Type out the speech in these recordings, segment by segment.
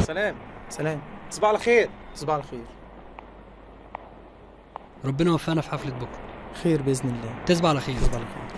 سلام سلام تصبح على خير تصبح على خير ربنا وفقنا في حفلة بكرة خير باذن الله تصبح على خير تصبح على خير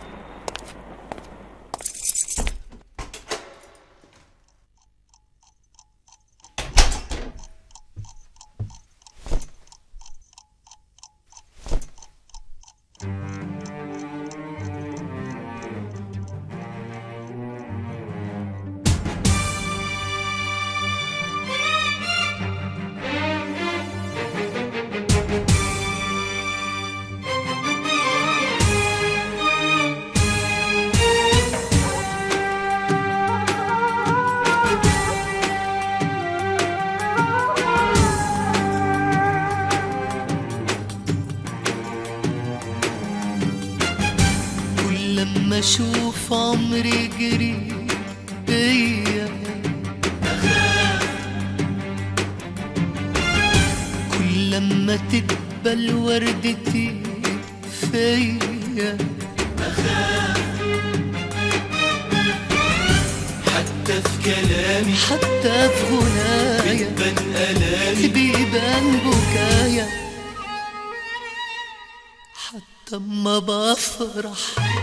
كل لما اشوف عمري جري بيا كل لما تقبل وردتي فيا حتى في كلامي حتى في غنايا بتبان آلامي بيبان بكايا حتى اما بفرح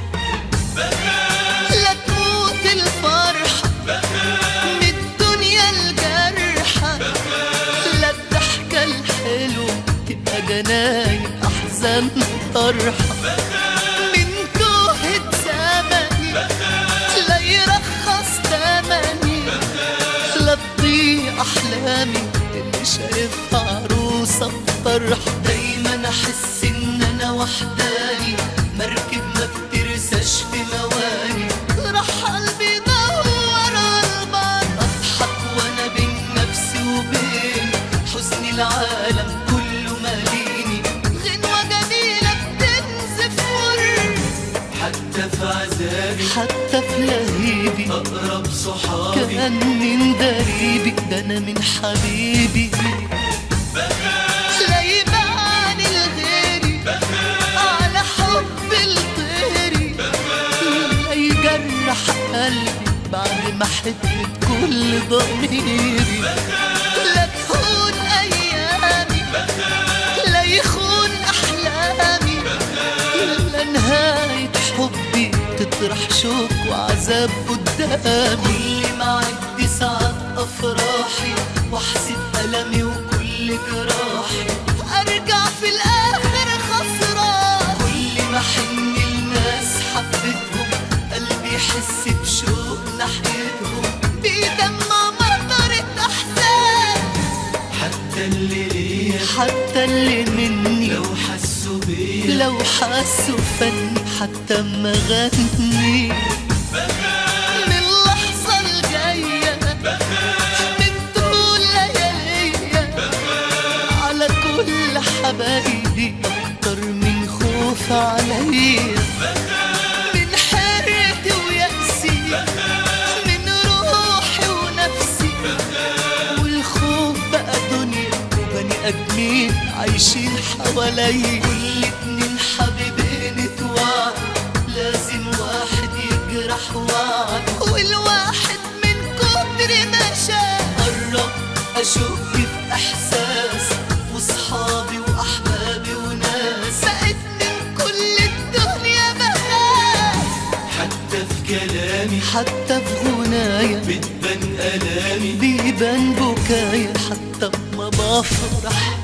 لا تموت الفرحة من الدنيا الجرحة لا الضحكة الحلوة تبقى جناين أحزان طرحة من كهة زمني لا يرخص تمني لا تضيع احلامي اللي شايفها عروسه بطرح دايما احس ان انا وحداني مركب ما بترساش في مواني راح قلبي يدور على البر اضحك وانا بين نفسي وبين حزن العالم كله ماليني غنوه جميله بتنزف مر حتى في عذابي حتى في لهيبي أقرب صحابي كان من دريبي ده انا من حبيبي لا يبان الغيري على حب الطيري لا يجرح قلبي بعد ما حبت كل ضميري لا تهون ايامي لا يخون احلامي لا نهاية حبي تطرح شوق وعذاب قدامي كل ما عدي ساعات افراحي واحسب المي وكل جراحي ارجع في الاخر خسران كل ما حن الناس حبتهم قلبي يحس بشوق ناحيتهم بيدمع مطرة احزان حتى اللي ليا حتى اللي مني لو حسوا بيا لو حسوا فن حتى ما غني من اللحظة الجاية من طول لياليا على كل حبايبي أكتر من خوف عليا من حيرتي ويأسي من روحي ونفسي والخوف بقى دنيا وبني ادمين عايشين حوالي كل اتنين حبيبين اتوعد لازم واحد يجرح وعد والواحد من كتر ما شاف قرب اشك في احساس وصحابي واحبابي وناس بقيت من كل الدنيا بخاف حتى في كلامي حتى في غنايا بتبان آلامي بيبان بكايا حتى ما بفرح